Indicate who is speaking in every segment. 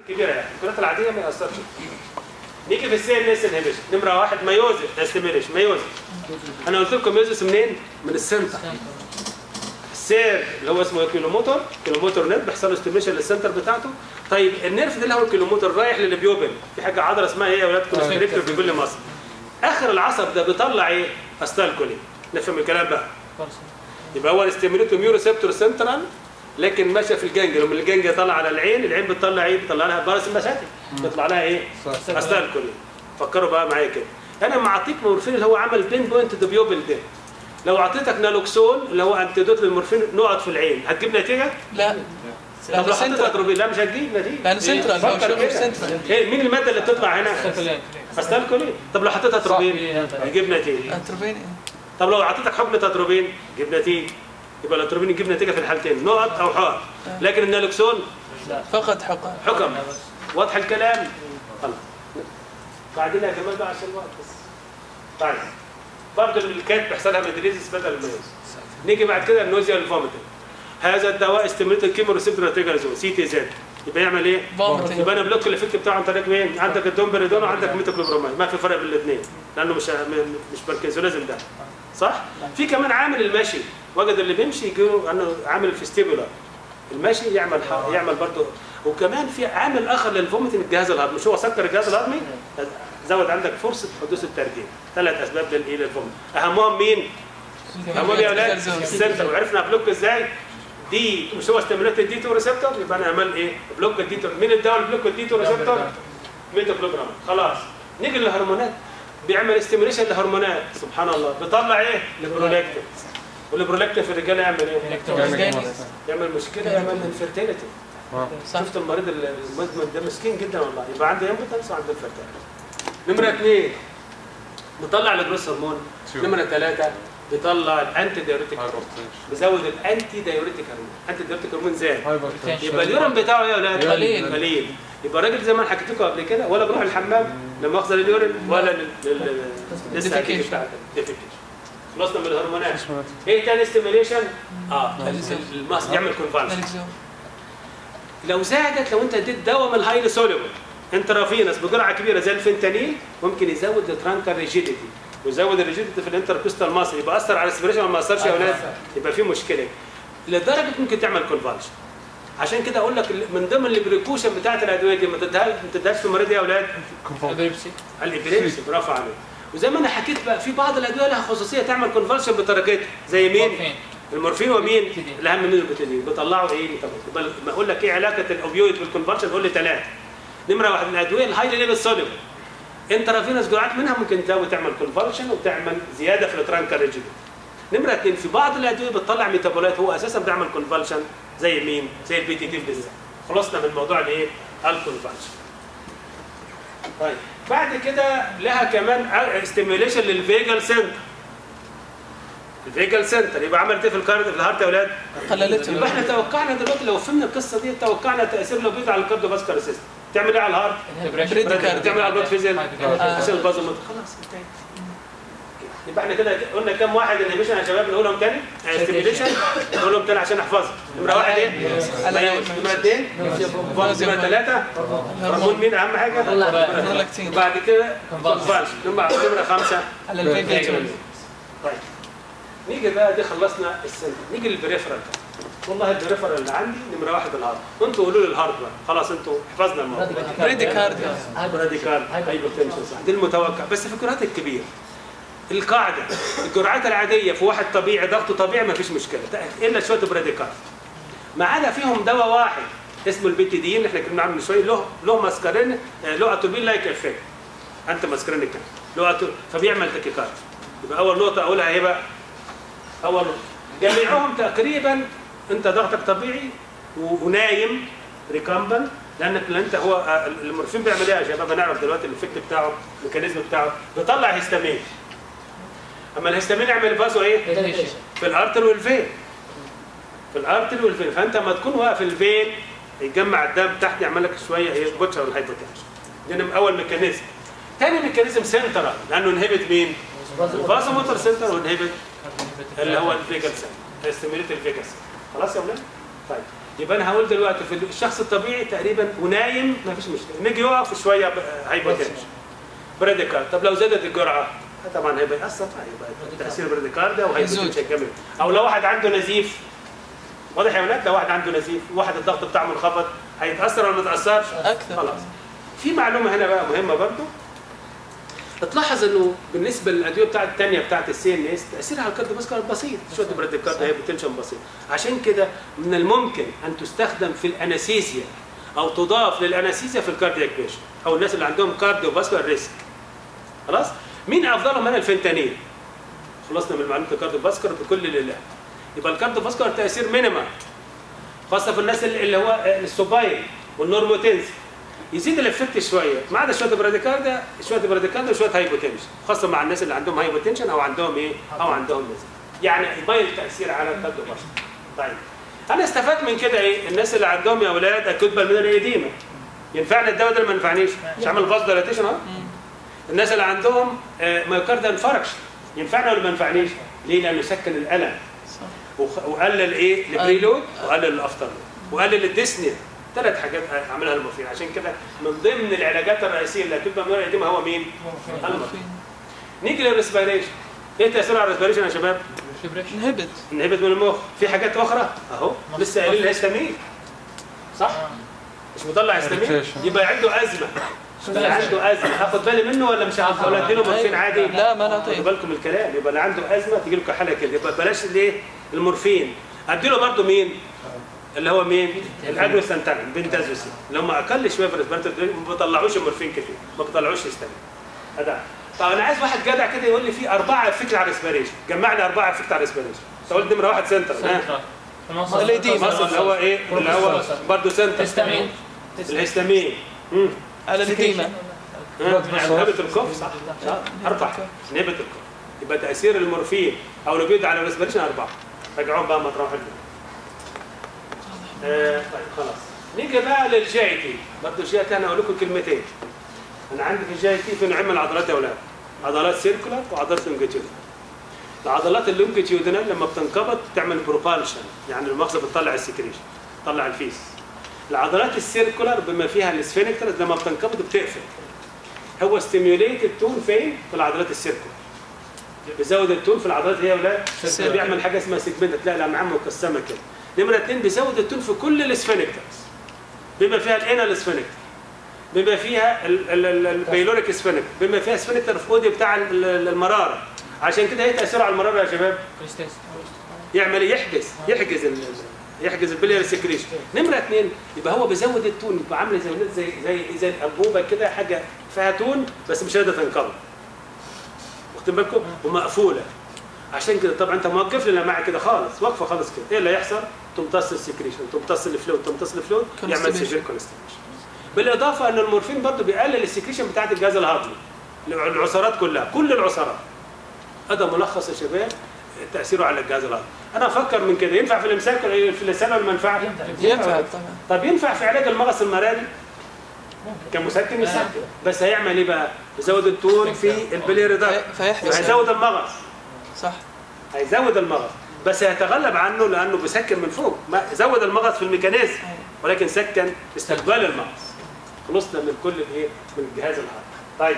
Speaker 1: كبيره يعني الكلات العاديه ما ياثرش نيجي في السي ان اس انهبيشن نمره واحد مايوزس استيميليشن مايوزس انا قلت لكم مايوزس منين؟ من السنتر السير اللي هو اسمه كيلومتر كيلومتر نيرف بيحصل له ستيميشن للسنتر بتاعته طيب النيرف ده اللي هو الكيلومتر رايح للبيوبل في حاجه عضله اسمها ايه يا اولاد كونستريكتور في كل مصر اخر العصب ده بيطلع ايه؟ استالكولين نفهم الكلام بقى يبقى هو الاستيميليتو ميو ريسبتور سنترال لكن ماشيه في الجنج لما الجنج يطلع على العين العين بتطلع ايه؟ بتطلع لها بارس المشاتي بيطلع لها ايه؟ استالكولين فكروا بقى معايا كده انا لما اعطيك مورفين اللي هو عمل بين بوينت تو بيوبل ده لو اعطيتك نالوكسون اللي هو انتيدوت للمورفين نقط في العين هتجيب نتيجه؟
Speaker 2: لا
Speaker 1: طب
Speaker 2: لانه
Speaker 1: لو حطيت
Speaker 2: سنترال
Speaker 1: اتروبين لا مش هتجيب نتيجه
Speaker 2: لانه سنترال هو
Speaker 1: فكر
Speaker 2: شغل
Speaker 1: كده.
Speaker 2: سنترال
Speaker 1: ايه مين الماده اللي بتطلع هنا؟ استالكولين طب لو حطيت اتروبين يجيب نتيجه
Speaker 2: اتروبين
Speaker 1: طب لو اعطيتك حقنه اتروبين يجيب نتيجه يبقى الاتروبين يجيب نتيجه في الحالتين نقط او حقن لكن النالوكسون
Speaker 2: فقط حقن
Speaker 1: حكم واضح الكلام خلاص بعدين يا جماعه بقى عشان الوقت بس طيب برضه الكات بيحصل لها مدريزس بدل الميوز نيجي بعد كده النوزيا والفوميتنج هذا الدواء استمرت الكيمو ريسبتور نتيجه سي تي زد يبقى يعمل ايه؟
Speaker 2: Vomiting.
Speaker 1: يبقى انا بلوك الافكت بتاعه عن طريق مين؟ عندك الدومبريدون وعندك ميتوكلوبرومايد ما في فرق بين الاثنين لانه مش م- مش باركنسونيزم ده صح؟ في كمان عامل المشي وجد اللي بيمشي يجيله انه عامل الفيستيبولا المشي يعمل ح- يعمل برضه وكمان في عامل اخر للفوميتنج الجهاز الهضمي مش هو سكر الجهاز الهضمي زود عندك فرصه حدوث الترجيع ثلاث اسباب للايه للفوميتنج اهمهم مين؟ اهمهم يا اولاد السنتر وعرفنا بلوك ازاي؟ دي مش هو ستيموليت الدي 2 ريسبتور يبقى انا عمل ايه؟ بلوك الدي 2 مين الدواء اللي بلوك الدي 2 ريسبتور؟ ميتوكلوبرام خلاص نيجي للهرمونات بيعمل استيميليشن لهرمونات سبحان الله بيطلع ايه؟ البرولاكتين والبرولاكتين في الرجاله يعمل ايه؟ يعمل مشكله يعمل انفيرتيليتي
Speaker 2: صح
Speaker 1: شفت المريض المدمن ده مسكين جدا والله يبقى عنده امبوتنس وعنده انفيرتيليتي نمره اثنين بيطلع الجروس هرمون نمره ثلاثه بيطلع الانتي دايوريتيك هرمون بيزود الانتي دايوريتيك هرمون انتي دايوريتيك هرمون زاد يبقى اليورين بتاعه ايه يا اولاد؟
Speaker 2: قليل.
Speaker 1: قليل يبقى الراجل زي ما انا حكيت لكم قبل كده ولا بيروح الحمام لما يخسر اليورين ولا لل- لل- لسه هتيجي
Speaker 2: Defecation.
Speaker 1: بتاعت الديفيكيشن خلصنا من الهرمونات ايه تاني ستيميليشن؟ اه الماس يعمل كونفالشن
Speaker 2: نالكزون.
Speaker 1: لو زادت لو انت اديت دواء من الهايلي سوليبل انترافينس بجرعه كبيره زي الفنتانيل ممكن يزود الترانكر ريجيديتي ويزود الريجيديتي في الانتركوستال ماسل يبقى اثر على الاسبريشن ولا ما اثرش يا اولاد يبقى في مشكله لدرجه ممكن تعمل كونفالشن عشان كده اقول لك من ضمن البريكوشن بتاعت الادويه دي ما تديهاش ما تديهاش في المريض يا اولاد الابريبسي برافو عليك وزي ما انا حكيت بقى في بعض الادويه لها خصوصيه تعمل كونفالشن بطريقتها زي مين؟ المورفين ومين؟ الاهم منه البتادين بيطلعوا ايه؟ طب ما اقول لك ايه علاقه الاوبيويد بالكونفالشن قول لي ثلاثه نمره واحد من الادويه الهايلي ليفل سوليبل انترافينوس جرعات منها ممكن تزود تعمل كونفالشن وتعمل زياده في الترانكر ريجيد نمره اثنين في بعض الادويه بتطلع ميتابولايت هو اساسا بيعمل كونفالشن زي مين؟ زي البي تي دي بالذات خلصنا من موضوع الايه؟ الكونفالشن طيب بعد كده لها كمان ستيميوليشن للفيجال سنتر الفيجال سنتر يبقى عملت ايه في الكارد في الهارت يا اولاد؟
Speaker 2: قللته
Speaker 1: يبقى احنا توقعنا دلوقتي لو فهمنا القصه دي توقعنا تاثير لو على الكارديو فاسكولار سيستم تعمل ايه على الهارت؟
Speaker 2: بريديكارديا.
Speaker 1: تعمل على البلاد فيزل
Speaker 2: آه.
Speaker 1: عشان البازومتر خلاص انتهت يبقى احنا كده قلنا كام واحد انهبيشن يا شباب نقولهم تاني ستيميوليشن نقولهم تاني عشان نحفظهم نمره واحد ايه؟ نمره اثنين نمره ثلاثه هرمون مين اهم حاجه؟
Speaker 2: برولاكتين.
Speaker 1: بعد كده كونفالشن نمره نمره خمسه
Speaker 2: على الفيجل
Speaker 1: طيب نيجي بقى دي خلصنا السنة نيجي للبريفرال والله البريفرال اللي عندي نمره واحد الهارد انتوا قولوا لي الهارد بقى خلاص انتوا حفظنا الموضوع
Speaker 2: بريديكارديا
Speaker 1: راديكال هايبرتنشن صح دي المتوقع بس في الجرعات الكبيره القاعده الجرعات العاديه في واحد طبيعي ضغطه طبيعي ما فيش مشكله الا شويه براديكال ما عدا فيهم دواء واحد اسمه البيتيدين اللي احنا اتكلمنا عنه من شويه له له ماسكارين آه، له اتوبين لايك افكت انت ماسكارين كده له أتو... فبيعمل تكيكارد يبقى اول نقطه اقولها ايه بقى؟ اول نقطه جميعهم تقريبا انت ضغطك طبيعي و- ونايم ريكامبل لانك لأن انت هو آه، المورفين بيعمل ايه يا شباب هنعرف دلوقتي الافكت بتاعه الميكانيزم بتاعه بيطلع هيستامين اما الهيستامين يعمل فازو ايه؟ في الارتر والفين في الارتر والفين فانت لما تكون واقف الفين يتجمع الدم تحت يعمل لك شويه ايه بوتشر والهايبوتنشن دي نم- اول ميكانيزم تاني ميكانيزم سنترال لانه انهبت مين؟ الفازو موتور سنتر وانهبت اللي هو الفيجل سنتر استيميليت الفيجل سنتر خلاص يا ولاد؟ طيب يبقى انا هقول دلوقتي في الشخص الطبيعي تقريبا ونايم ما فيش مشكله نيجي يقف شويه هايبوتنشن براديكارد طب لو زادت الجرعه طبعا هيبقى ياثر بقى يبقى تاثير براديكارد او هايبوتنشن كامل او لو واحد عنده نزيف واضح يا ولاد لو واحد عنده نزيف واحد الضغط بتاعه منخفض هيتاثر ولا ما يتاثرش؟
Speaker 2: اكثر
Speaker 1: خلاص في معلومه هنا بقى مهمه برضو تلاحظ انه بالنسبه للادويه بتاعت الثانيه بتاعت السي ان اس تاثيرها على الكارديوفاسكولار بسيط شويه براديكارد هي بوتنشن بسيط عشان كده من الممكن ان تستخدم في الانستيزيا او تضاف للانستيزيا في الكاردياك بيشن او الناس اللي عندهم كارديوفاسكولار ريسك خلاص مين افضلهم هنا الفنتانيل خلصنا من معلومه الكارديوفاسكولار بكل لله يبقى الكارديوفاسكولار تاثير مينيمم خاصه في الناس اللي اللي هو السوباين والنورموتنس يزيد الافكت شويه ما عدا شويه براديكاردا شويه براديكاردا وشويه هايبوتنشن خاصه مع الناس اللي عندهم هايبوتنشن او عندهم ايه او عندهم نزيف يعني يبين التاثير على الكارديوفاسكولار طيب انا استفدت من كده ايه الناس اللي عندهم يا اولاد اكيوت بالمونري ايديما ينفعني الدواء ده ولا ما ينفعنيش مش عامل فاز دايلاتيشن اهو الناس اللي عندهم مايوكاردا انفاركشن ينفعني ولا ما ينفعنيش ليه لانه سكن الالم
Speaker 2: صح
Speaker 1: وخ- وقلل ايه البريلود وقلل الافتر وقلل الديسنيا ثلاث حاجات عملها المورفين عشان كده من ضمن العلاجات الرئيسيه اللي هتبقى من القديمه هو مين؟ المورفين نيجي للريسبيريشن ايه تاثيره على الريسبيريشن يا شباب؟
Speaker 2: انهبت
Speaker 1: نهبط من المخ في حاجات اخرى اهو لسه قايلين الهستامين صح؟ مش مطلع هستامين
Speaker 3: Irritation.
Speaker 1: يبقى عنده ازمه يبقى عنده ازمه هاخد بالي منه ولا مش هاخد ولا اديله مورفين عادي؟
Speaker 2: لا ما نعطيه
Speaker 1: خدوا بالكم من الكلام يبقى اللي عنده ازمه تيجي له كحاله كده يبقى بلاش الايه المورفين اديله برضه مين اللي هو مين الادوسنتان بنتازوسين اللي هم اقل شويه في الريسبيرتوري ما بيطلعوش المورفين كتير ما بيطلعوش هيستامين هذا طب انا عايز واحد جدع كده يقول لي في اربعه افكت على الريسبيريشن جمع لي اربعه افكت على الريسبيريشن تقول نمره واحد سنتر ها
Speaker 2: الإديمة.
Speaker 1: مصر اللي هو ايه اللي هو برضه سنتر
Speaker 4: هستامين
Speaker 1: الهستامين امم
Speaker 2: على الإديمة
Speaker 1: نهبة الكف صح صح أربعة نهبة الكف يبقى تأثير المورفين أو الأوبيد على الريسبيريشن أربعة رجعوهم بقى مطرح الجو آه طيب خلاص نيجي بقى للجي تي برضه الجي تي أنا أقول لكم كلمتين أنا عندي في الجي تي في نوعين من العضلات يا أولاد عضلات سيركولار وعضلات لونجيتيودنال العضلات اللونجيتيودنال لما بتنقبض تعمل بروبالشن يعني المؤاخذة بتطلع السكريشن تطلع الفيس العضلات السيركولار بما فيها السفينكترز لما بتنقبض بتقفل هو ستيميوليت التون فين؟ في العضلات السيركولار بيزود التون في العضلات هي ولا
Speaker 2: سيركولار.
Speaker 1: بيعمل حاجه اسمها سيجمنت تلاقي الامعاء مقسمه كده نمره اثنين بيزود التون في كل السفينكترز بما فيها الانال سفينكتر بما فيها ال- ال- ال- البيلوريك سفينكتر بما فيها سفينكتر في اودي بتاع ال- ال- المراره عشان كده ايه تاثيره على المراره يا شباب؟ يعمل إيه؟ يحجز يحجز ال- يحجز البليار سكريشن نمره اثنين يبقى هو بيزود التون يبقى عامل زي زي زي زي الانبوبه كده حاجه فيها تون بس مش قادره تنقبض واخدين بالكم ومقفوله عشان كده طبعا انت موقف لنا معي كده خالص واقفه خالص كده ايه اللي هيحصل؟ تمتص السكريشن تمتص الفلويد تمتص الفلويد يعمل
Speaker 2: Constipation.
Speaker 1: سيفير كونستيبيشن بالاضافه ان المورفين برضه بيقلل السكريشن بتاعت الجهاز الهضمي العصارات كلها كل العصارات هذا ملخص يا شباب تاثيره على الجهاز الهضمي انا افكر من كده ينفع في الامساك ولا في اللسان ولا المنفعه
Speaker 2: ينفع طبعا
Speaker 1: طب ينفع في علاج المغص المراري كمسكن يسكن بس هيعمل ايه بقى يزود التون في البليري ده
Speaker 2: في- فيحبس
Speaker 1: هيزود المغص
Speaker 2: صح
Speaker 1: هيزود المغص بس هيتغلب عنه لانه بيسكن من فوق ما زود المغص في الميكانيزم ولكن سكن استقبال المغص خلصنا من كل الايه من الجهاز الهضمي طيب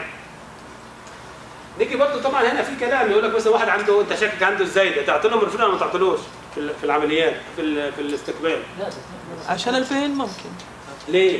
Speaker 1: نيجي برضه طبعا هنا في كلام يقول لك مثلا واحد عنده انت شاكك عنده ازاي ده تعطي له مورفين ولا ما تعطيلوش في ال- في العمليات في ال- في الاستقبال
Speaker 2: عشان الفين ممكن
Speaker 1: ليه؟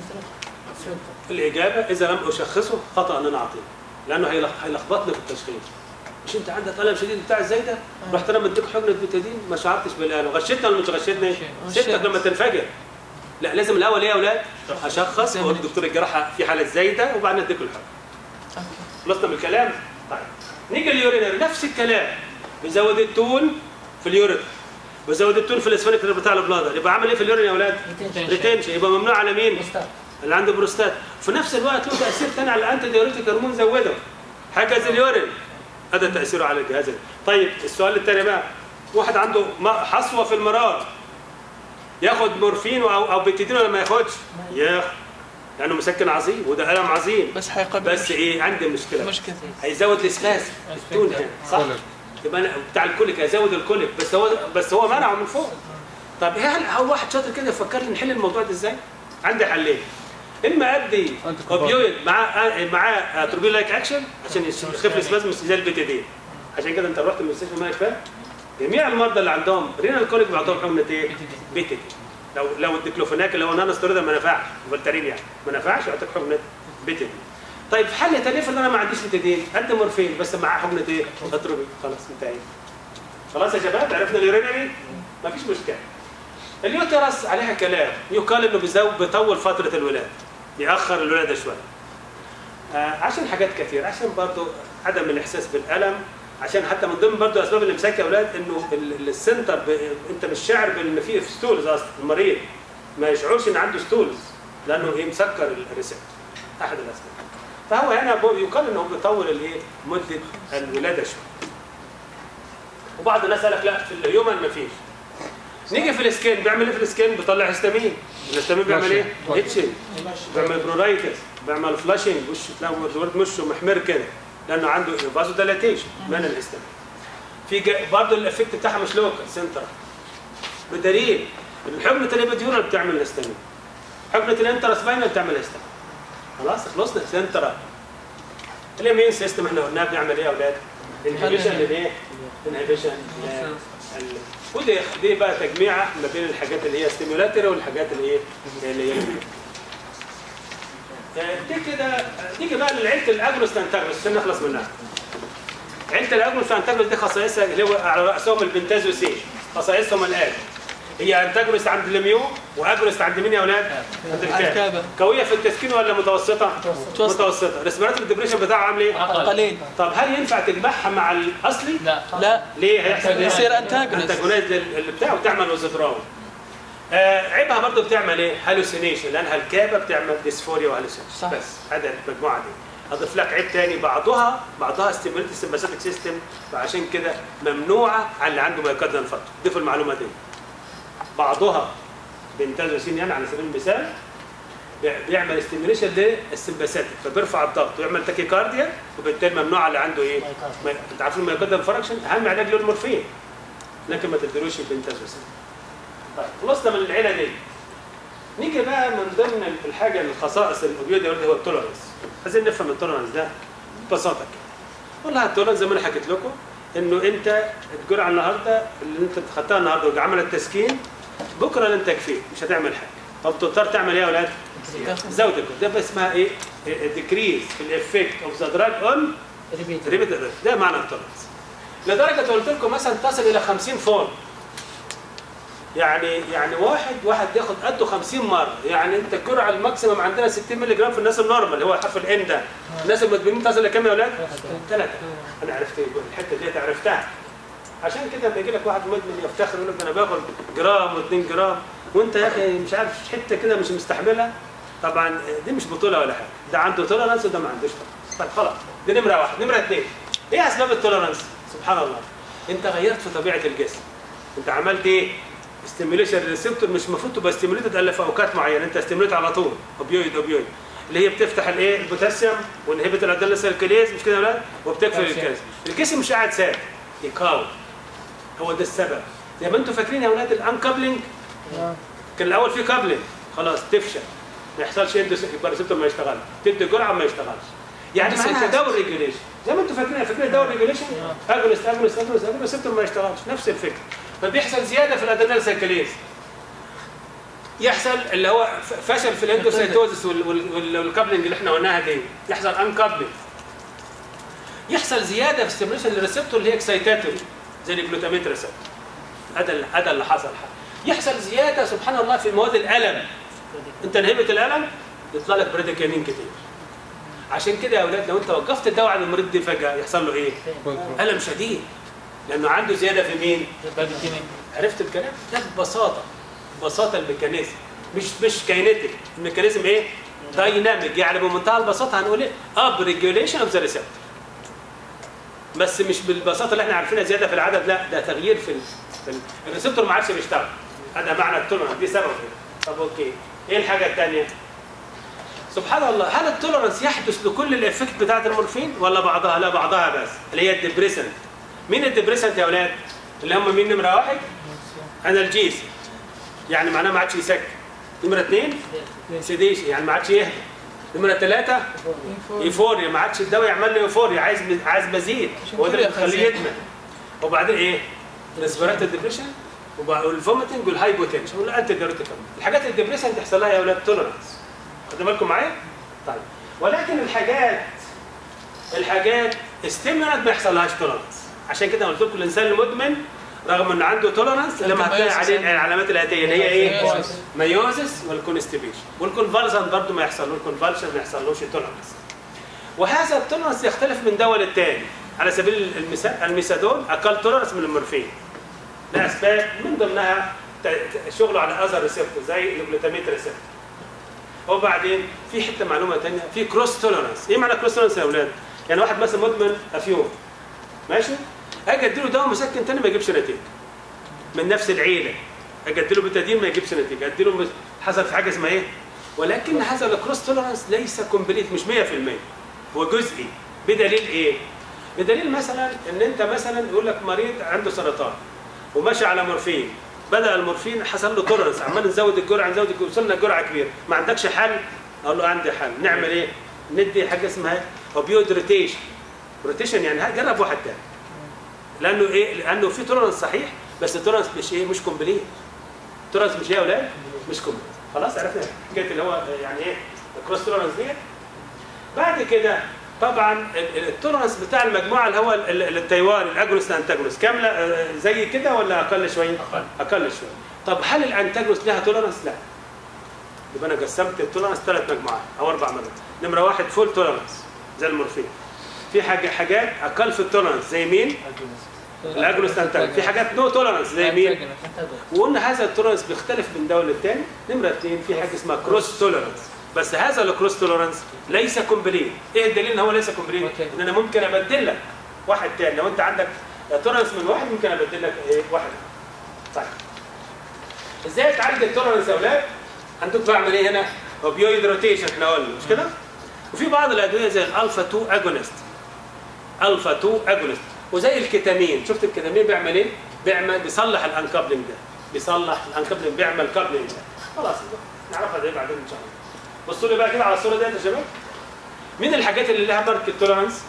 Speaker 1: الإجابة إذا لم أشخصه خطأ أن أنا أعطيه لأنه هيلخ- هيلخبطني في التشخيص مش أنت عندك ألم شديد بتاع إزاي ده؟ رحت أنا مديك حقنة بتادين ما شعرتش بالألم غشتني ولا مش غشتني؟ سبتك
Speaker 2: غشيت.
Speaker 1: لما تنفجر لا لازم الأول إيه يا أولاد؟ أشخص وأقول لدكتور الجراحة في حالة زايدة وبعدين أديك الحقن
Speaker 2: أوكي.
Speaker 1: خلصنا من الكلام؟ طيب نيجي لليورينري نفس الكلام بيزود التون في اليورين بيزود التون في الاسفنكتر بتاع البلادر يبقى عامل ايه في اليورين يا اولاد؟ ريتنشن يبقى ممنوع على مين؟ اللي عنده بروستات في نفس الوقت له تاثير ثاني على الانتي ديوريتيك هرمون زوده حجز اليورين هذا تاثيره على الجهاز ده. طيب السؤال الثاني بقى واحد عنده م- حصوه في المرار ياخد مورفين او او بتدين ولا ما ياخدش؟ ياخد لانه مسكن عظيم وده الم عظيم
Speaker 2: بس حيقبل
Speaker 1: بس ايه عندي مشكله
Speaker 2: مشكلة
Speaker 1: هيزود الاسلاس التون هنا صح؟
Speaker 3: كوليك.
Speaker 1: يبقى انا بتاع الكوليك هيزود الكوليك بس هو بس هو منعه من فوق طب هل هو واحد شاطر كده يفكر لي نحل الموضوع ده ازاي؟ عندي حلين اما ادي
Speaker 3: أنت كبار.
Speaker 1: اوبيويد معاه معاه اتروبين لايك اكشن عشان يخف السبازم زي البيتيدين عشان كده انت رحت المستشفى مالك فاهم؟ جميع المرضى اللي عندهم رينال كوليك بيعطوهم حقنه ايه؟ بيتيدين لو لو الديكلوفيناك اللي هو نانو ستيرويد ما نفعش فولتارين يعني ما نفعش يعطيك حقنه بيتيدين طيب في حل تاني افرض انا ما عنديش بيتيدين قد مورفين بس معاه حقنه ايه؟ اتروبين خلاص انتهينا خلاص يا شباب عرفنا اليورينري مفيش مشكله اليوترس عليها كلام يقال انه بيزو- بيطول فتره الولاده ياخر الولاده شويه آه عشان حاجات كثير عشان برضو عدم الاحساس بالالم عشان حتى من ضمن برضو اسباب الامساك يا اولاد انه ال- السنتر ب... انت مش شاعر بان في ستولز اصلا المريض ما يشعرش ان عنده ستولز لانه ايه مسكر الريسبت احد الاسباب فهو هنا بو- يقال انه بيطول الايه مده الولاده شويه وبعض الناس قال لك لا في الهيومن ما فيش نيجي في السكين بيعمل ايه في السكين بيطلع هيستامين الهيستامين بيعمل ايه هيتشنج بيعمل برونايتس بيعمل فلاشنج وش تلاقي الورد وشه محمر كده لانه عنده فازو ديلاتيشن من الهيستامين في جا- برضه الافكت بتاعها مش لوكال سنتر بدليل ان حقنه الابيديورال بتعمل الهيستامين حقنه الانتراسباينال بتعمل هيستامين خلاص خلصنا سنتر الامين سيستم احنا قلنا بنعمل ايه يا اولاد؟ انهبيشن للايه؟ انهبيشن ودي دي بقى تجميعه ما بين الحاجات اللي هي ستيمولاتوري والحاجات اللي هي اللي هي آه، دي كده نيجي بقى لعيله الاجروس انتاجروس عشان نخلص منها. عيله الاجروس انتاجروس دي خصائصها اللي هو على راسهم البنتازوسين خصائصهم الان هي انتاجروس عند الميو واجروس عند مين يا اولاد؟ عند الكاب
Speaker 2: الكابة.
Speaker 1: قويه في التسكين ولا متوسطه؟
Speaker 2: متوسطة.
Speaker 1: متوسطه ريسبيراتوري ديبريشن بتاعها عامل ايه؟
Speaker 2: قليل
Speaker 1: طب هل ينفع تجمعها مع الاصلي؟
Speaker 3: لا
Speaker 2: لا
Speaker 1: ليه هيحصل ايه؟
Speaker 2: يصير انتاجونست
Speaker 1: انتاجونيز اللي بتاعه بتعمل وزدراون آه عيبها برضه بتعمل ايه؟ هالوسينيشن لانها الكابه بتعمل ديسفوريا وهالوسينيشن
Speaker 2: صح.
Speaker 1: بس هذا المجموعه دي اضيف لك عيب تاني بعضها بعضها ستيموليت السمباثيك سيستم فعشان كده ممنوعه على اللي عنده مايوكاردال انفاركت ضيفوا المعلومه دي بعضها بنتازوسين يعني على سبيل المثال بي- بيعمل ستيميوليشن للسمباثيك فبيرفع الضغط ويعمل تاكيكارديا وبالتالي ممنوع على اللي عنده ايه؟ ما- انت عارفين المايوكاردال انفاركشن اهم علاج له المورفين لكن ما تديروش البنتازوسين طيب خلصنا من العيله دي نيجي بقى من ضمن الحاجه الخصائص الاوبيويد اللي هو التولرنس عايزين نفهم التولرنس ده ببساطه كده والله التولرنس زي ما انا حكيت لكم انه انت الجرعه النهارده اللي انت خدتها النهارده وعملت تسكين بكره لن تكفيك مش هتعمل حاجه طب تضطر تعمل ايه يا اولاد؟ زود الجرعة. ده بقى اسمها ايه؟ ديكريز في الافكت اوف ذا دراج اون ريبيت ده معنى التولرنس لدرجه قلت لكم مثلا تصل الى 50 فول يعني يعني واحد واحد ياخد قده 50 مره يعني انت الجرعه الماكسيمم عندنا 60 مللي جرام في الناس النورمال اللي هو حرف الان ده الناس المدمنين تصل لكام يا اولاد؟ ثلاثه انا عرفت الحته ديت عرفتها عشان كده لما يجي لك واحد مدمن يفتخر يقول لك ده انا باخد جرام و2 جرام وانت يا اخي مش عارف حته كده مش مستحملها طبعا دي مش بطوله ولا حاجه ده عنده تولرانس وده ما عندوش تولرانس طيب خلاص دي نمره واحد نمره اثنين ايه اسباب التولرانس؟ سبحان الله انت غيرت في طبيعه الجسم انت عملت ايه؟ ستيميوليشن ريسبتور مش المفروض تبقى ستيميوليتد الا في اوقات معينه انت ستيميوليت على طول اوبيويد اوبيويد اللي هي بتفتح الايه البوتاسيوم وانهبت الادرينالسيلكليز مش كده يا ولاد وبتقفل الكاس الجسم مش قاعد ثابت يقاوم هو ده السبب زي ما انتم فاكرين يا اولاد الانكابلنج كان الاول في كابلنج خلاص تفشل ما يحصلش اندس يبقى الريسبتور ما يشتغلش تدي جرعه ما يشتغلش يعني معناها دور ريجوليشن زي ما انتم فاكرين فاكرين دور ريجوليشن اجونست اجونست اجونست اجونست الريسبتور ما يشتغلش نفس الفكره فبيحصل زياده في الادرينال سيركليز يحصل اللي هو ف- فشل في الاندوسيتوزس وال- وال- وال- والكابلنج اللي احنا قلناها دي يحصل انكابلنج يحصل زياده في ستيميوليشن للريسبتور اللي هي اكسايتاتوري زي الجلوتامين ريسبتور هذا ال- هذا اللي حصل يحصل زياده سبحان الله في مواد الالم انت انهبت الالم يطلع لك بريديكامين كتير عشان كده يا اولاد لو انت وقفت الدواء على المريض دي فجاه يحصل له ايه؟ الم شديد لانه عنده زياده في مين؟ عرفت الكلام؟ ده ببساطه ببساطه الميكانيزم مش مش كاينيتيك الميكانيزم ايه؟ دايناميك يعني بمنتهى البساطه هنقول ايه؟ اب ريجوليشن اوف ذا ريسبتور بس مش بالبساطه اللي احنا عارفينها زياده في العدد لا ده تغيير في, ال... في ال... الريسبتور ما عادش بيشتغل هذا معنى التولرنس دي سبب طب اوكي ايه الحاجه الثانيه؟ سبحان الله هل التولرنس يحدث لكل الافكت بتاعت المورفين ولا بعضها؟ لا بعضها بس اللي هي الدبريسنت مين الدبريسنت يا اولاد؟ اللي هم مين نمره واحد؟ انالجيز يعني معناه ما عادش يسكت نمره اثنين سيديشن يعني ما عادش يهدى نمره ثلاثه ايفوريا ما عادش الدواء يعمل له ايفوريا عايز عايز مزيد
Speaker 2: عشان
Speaker 1: هو ده
Speaker 2: كده
Speaker 1: اللي بيخليه
Speaker 2: خزين.
Speaker 1: يدمن وبعدين ايه؟ ريسبيراتوري ديبريشن والفوميتنج والهايبوتنشن والانتي دايوريتيك الحاجات الديبريشن تحصل لها يا اولاد تولرنس خدوا بالكم معايا؟ طيب ولكن الحاجات الحاجات ستيمولانت ما يحصلهاش تولرنس عشان كده قلت لكم الانسان المدمن رغم ان عنده تولرنس لما هتلاقي
Speaker 2: ميوزس
Speaker 1: عليه
Speaker 2: يعني.
Speaker 1: العلامات الاتيه اللي هي ايه؟
Speaker 2: ميوزس.
Speaker 1: ميوزس والكونستيبيشن والكونفالسن برضه ما يحصل له الكونفالشن ما يحصلوش تولرنس وهذا التولرنس يختلف من دواء للتاني على سبيل المثال الميثادون اقل تولرنس من المورفين لاسباب من ضمنها ت- ت- شغله على اذر ريسبتور زي الجلوتاميت ريسبتور وبعدين في حته معلومه ثانيه في كروس تولرنس ايه معنى كروس تولرنس يا اولاد يعني واحد مثلا مدمن افيون ماشي اجي اديله دواء مسكن تاني ما يجيبش نتيجه من نفس العيله اجي اديله بتادين ما يجيبش نتيجه اديله مس- حصل في حاجه اسمها ايه ولكن هذا الكروس تولرنس ليس كومبليت مش 100% هو جزئي بدليل ايه بدليل مثلا ان انت مثلا يقول لك مريض عنده سرطان وماشي على مورفين بدا المورفين حصل له تولرنس عمال نزود الجرعه نزود الجرعه وصلنا لجرعه كبيره ما عندكش حل اقول له عندي حل نعمل ايه ندي حاجه اسمها اوبيود روتيشن روتيشن يعني ها- جرب واحد تاني لانه ايه لانه في تولرنس صحيح بس التولرنس مش ايه مش كومبليت تولرنس مش ايه يا اولاد مش كومبليت خلاص عرفنا حكايه اللي هو يعني ايه الكروس تولرنس دي بعد كده طبعا ال- ال- التولرنس بتاع المجموعه اللي هو ال- ال- التايواني الاجونست انتاجونست كامله آه، زي كده ولا اقل شويه؟
Speaker 3: أقل.
Speaker 1: اقل شويه طب هل الانتاجونست لها تولرنس؟ لا يبقى انا قسمت التولرنس ثلاث مجموعات او اربع مجموعات نمره واحد فول تولرنس زي المورفين في حاجه حاجات اقل في التولرنس زي مين؟ الاجونست انتاجونست في حاجات نو تولرنس زي مين؟ وقلنا هذا التولرنس بيختلف من دوله للتاني نمره اثنين في حاجه اسمها كروس تولرنس بس هذا الكروس تولرنس ليس كومبليت ايه الدليل ان هو ليس كومبليت
Speaker 3: أوكي.
Speaker 1: ان انا ممكن ابدل لك واحد تاني لو انت عندك تولرنس من واحد ممكن ابدل لك ايه واحد طيب ازاي تعالج التولرنس يا اولاد عندك بعمل ايه هنا اوبيويد روتيشن احنا قلنا مش كده وفي بعض الادويه زي الالفا 2 اجونست الفا 2 اجونست وزي الكتامين شفت الكتامين بيعمل ايه بيعمل بيصلح الانكابلنج ده بيصلح الانكابلنج بيعمل كابلنج ده خلاص نعرفها دي بعدين ان شاء الله بصوا لي بقى كده على الصوره ديت يا شباب مين الحاجات اللي لها ماركت تولرانس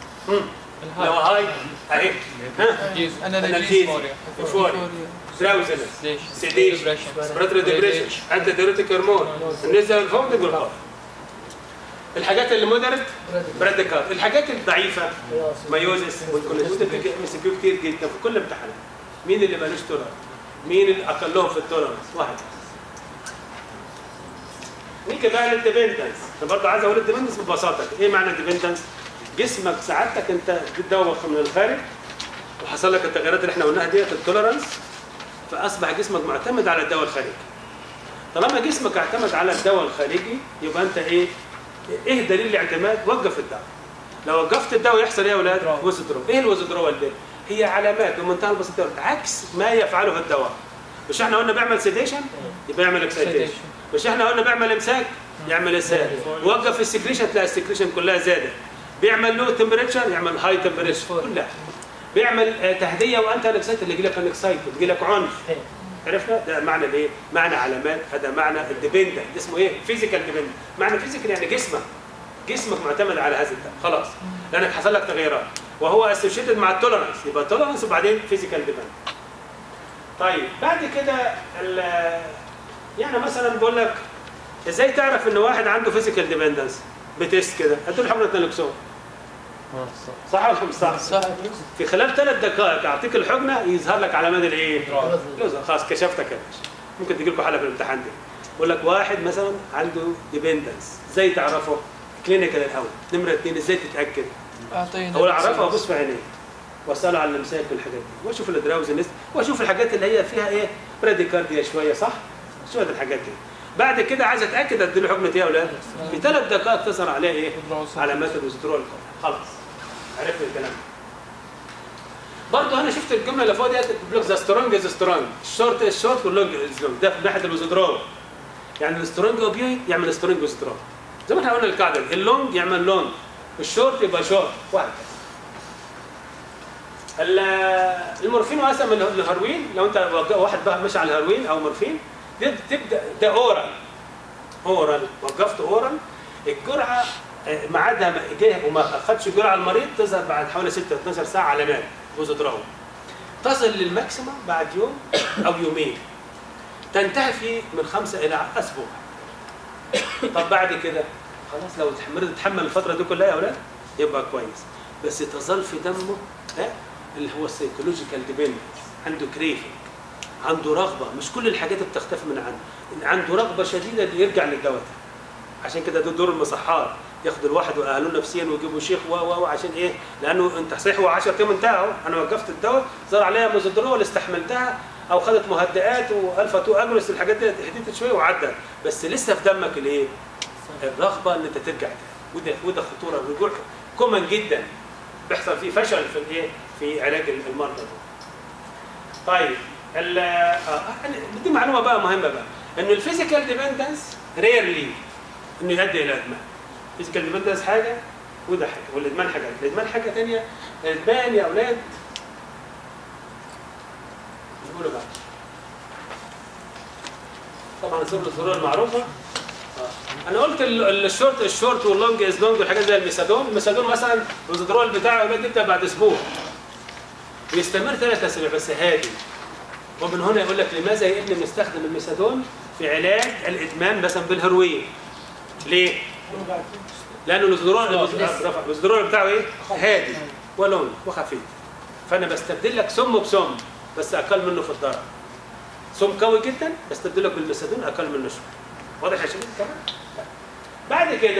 Speaker 1: لو هاي اهي ها
Speaker 2: انالجيز
Speaker 1: ايفوريا دراوزنس سيديشن براتري ديبريشن انتي ديوريتيك هرمون النزل الفوق بالخوف الحاجات اللي مودرت براديكال الحاجات الضعيفه مايوزس والكوليستيك بتيجي ام سي كيو كتير جدا في كل امتحانات مين اللي مالوش تولرانس مين اللي اقلهم في التولرانس واحد نيجي بقى للديبندنس انا برضه عايز اقول الديبندنس ببساطه ايه معنى الديبندنس جسمك سعادتك انت اديت دواء من الخارج وحصل لك التغيرات اللي احنا قلناها ديت التولرانس فاصبح جسمك معتمد على الدواء الخارجي طالما جسمك اعتمد على الدواء الخارجي يبقى انت ايه ايه دليل الاعتماد وقف الدواء لو وقفت الدواء يحصل ايه يا اولاد
Speaker 3: Withdrawal.
Speaker 1: وزدرو ايه الوزدرو ده هي علامات بمنتهى البساطه عكس ما يفعله الدواء مش احنا قلنا بيعمل سيديشن يبقى يعمل اكسايتيشن مش احنا قلنا بيعمل امساك يعمل اسهال وقف السكريشن تلاقي السكريشن كلها زادت بيعمل لو تمبريتشر يعمل هاي تمبريتشر كلها بيعمل آه، تهديه وانت اكسايتد اللي يجي لك انكسايتد يجي لك عنف عرفنا ده معنى الايه؟ معنى علامات هذا معنى الديبندنت اسمه ايه؟ فيزيكال ديبندنت معنى فيزيكال يعني جسمك جسمك معتمد على هذا الدواء خلاص لانك حصل لك تغيرات وهو اسوشيتد مع التولرنس يبقى تولرنس وبعدين فيزيكال ديبندنت طيب بعد كده ال- يعني مثلا بقول لك ازاي تعرف ان واحد عنده فيزيكال ديبندنس بتست كده هتقول حمله نالكسون صح ولا مش صح؟
Speaker 2: صح
Speaker 1: في خلال ثلاث دقائق اعطيك الحقنه يظهر لك علامات الايه؟ لوزر خلاص كشفتك يا باشا ممكن تجي لكم حاله في الامتحان دي بقول لك واحد مثلا عنده ديبندنس ازاي تعرفه؟ كلينيكال الاول نمره اثنين ازاي تتاكد؟
Speaker 2: اعطينا
Speaker 1: اول اعرفه وابص في عينيه واساله على الامساك والحاجات دي واشوف الادراوزنس واشوف الحاجات اللي هي فيها ايه؟ براديكارديا شويه صح؟ شويه الحاجات دي بعد كده عايز اتاكد اديله حقنه ايه يا اولاد؟ في ثلاث دقائق تظهر عليه ايه؟ علامات الوزدرول خلاص عرفنا الكلام برضه انا شفت الجمله اللي فوق ديت بيقول لك ذا سترونج از سترونج الشورت از شورت واللونج از لونج ده في ناحيه الوزدرول يعني السترونج اوبيويد يعمل سترونج وزدرول زي ما احنا قلنا القاعده دي اللونج يعمل لونج الشورت يبقى شورت واحد ال- المورفين واسع من الهيروين لو انت واحد بقى ماشي على الهيروين او مورفين تب- تبدا ده اورال اورال وقفت اورال الجرعه آه، ميعادها ما جه وما اخدش جرعه المريض تظهر بعد حوالي 6 12 ساعه علامات وزدراهم تصل للماكسيمم بعد يوم او يومين تنتهي في من خمسه الى اسبوع طب بعد كده خلاص لو المريض اتحمل الفتره دي كلها يا اولاد يبقى كويس بس تظل في دمه ها اللي هو السيكولوجيكال ديبندنس عنده كريفنج عنده رغبه مش كل الحاجات بتختفي من عنده إن عنده رغبه شديده إنه يرجع للدواء ده. عشان كده ده دور المصحات ياخدوا الواحد واهلوه نفسيا ويجيبوا شيخ و و و عشان ايه؟ لانه انت صحيح هو 10 ايام انتهى اهو انا وقفت الدواء ظهر عليها مزدرول استحملتها او خدت مهدئات والفا 2 اجلس الحاجات دي هديت شويه وعدت بس لسه في دمك الايه؟ الرغبه ان انت ترجع تاني وده وده خطوره الرجوع كومن جدا بيحصل فيه فشل في الايه؟ في علاج المرضى دول. طيب ال- آه، أنا- دي معلومه بقى مهمه بقى انه الفيزيكال ديبندنس ريرلي انه يؤدي الى ادمان الفيزيكال ديبندنس حاجه وده حاجه والادمان حاجه الادمان حاجه ثانيه الادمان يا اولاد نقوله بقى طبعا الصوره الظهور المعروفه آه. انا قلت ال- ال- الشورت الشورت واللونج از لونج والحاجات زي الميثادون الميثادون مثلا الوزدرول بتاعه يا اولاد يبدا بعد اسبوع ويستمر ثلاث اسابيع بس هادي ومن هنا يقول لك لماذا يا ابني بنستخدم الميثادون في علاج الادمان مثلا بالهيروين ليه؟ لانه الوزدرول الوزدرول بتاعه ايه؟ هادي ولون وخفيف فانا بستبدل لك سم بسم بس اقل منه في الضرر سم قوي جدا بستبدل لك بالميثادون اقل منه شويه واضح يا شباب كمان؟ بعد كده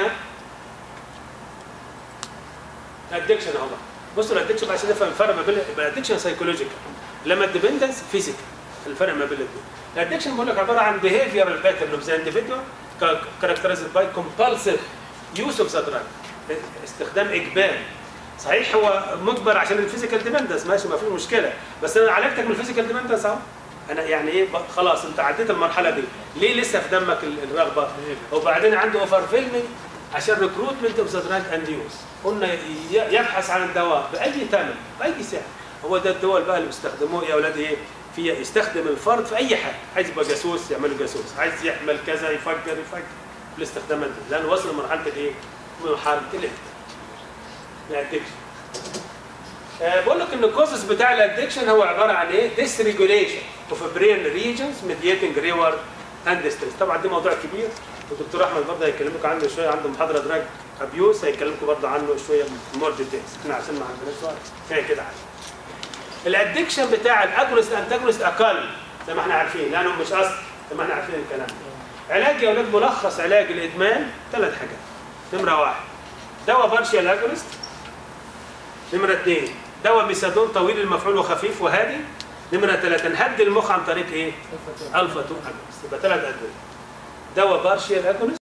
Speaker 1: الادكشن اهو بقى بصوا الادكشن عشان نفهم الفرق ما بين الادكشن سايكولوجيكال لما الديبندنس فيزيكال الفرق ما بين الاثنين الادكشن بقول لك عباره عن behavioral pattern of the individual characterized by compulsive use of the drug استخدام اجباري صحيح هو مجبر عشان الفيزيكال ديبندنس ماشي ما فيش مشكله بس انا عالجتك من الفيزيكال ديبندنس اهو انا يعني ايه ب- خلاص انت عديت المرحله دي ليه لسه في دمك ال- الرغبه وبعدين عنده اوفر فيلمنج عشان ريكروتمنت اوف ذا دراج اند يوز قلنا ي- يبحث عن الدواء باي ثمن باي سعر هو ده الدواء بقى اللي بيستخدموه يا اولاد ايه في يستخدم الفرد في اي حاجه عايز يبقى جاسوس يعمل جاسوس عايز يعمل كذا يفجر يفجر بالاستخدامات دي لانه وصل لمرحله الايه؟ مرحله الادمان الادكشن آه، بقول لك ان الكوزس بتاع الادكشن هو عباره عن ايه؟ ديسريجوليشن اوف برين ريجنز ميديتنج ريورد اند ستريس طبعا ده موضوع كبير والدكتور احمد برضه هيكلمك عنه شويه عنده محاضره دراج ابيوس هيكلمكم برضه عنه شويه مور ديتيلز احنا عشان ما عندناش وقت كفايه كده عادي الادكشن بتاع الاجونست انتاجونست اقل زي ما احنا عارفين لانه مش اصل زي ما احنا عارفين الكلام ده علاج يا اولاد ملخص علاج الادمان ثلاث حاجات نمره واحد دواء بارشيال اجونست نمرة اثنين دواء ميثادون طويل المفعول وخفيف وهادي نمرة ثلاثة نهدي المخ عن طريق ايه؟ الفا 2 اجونست يبقى ثلاث ادوية دواء بارشيال اجونست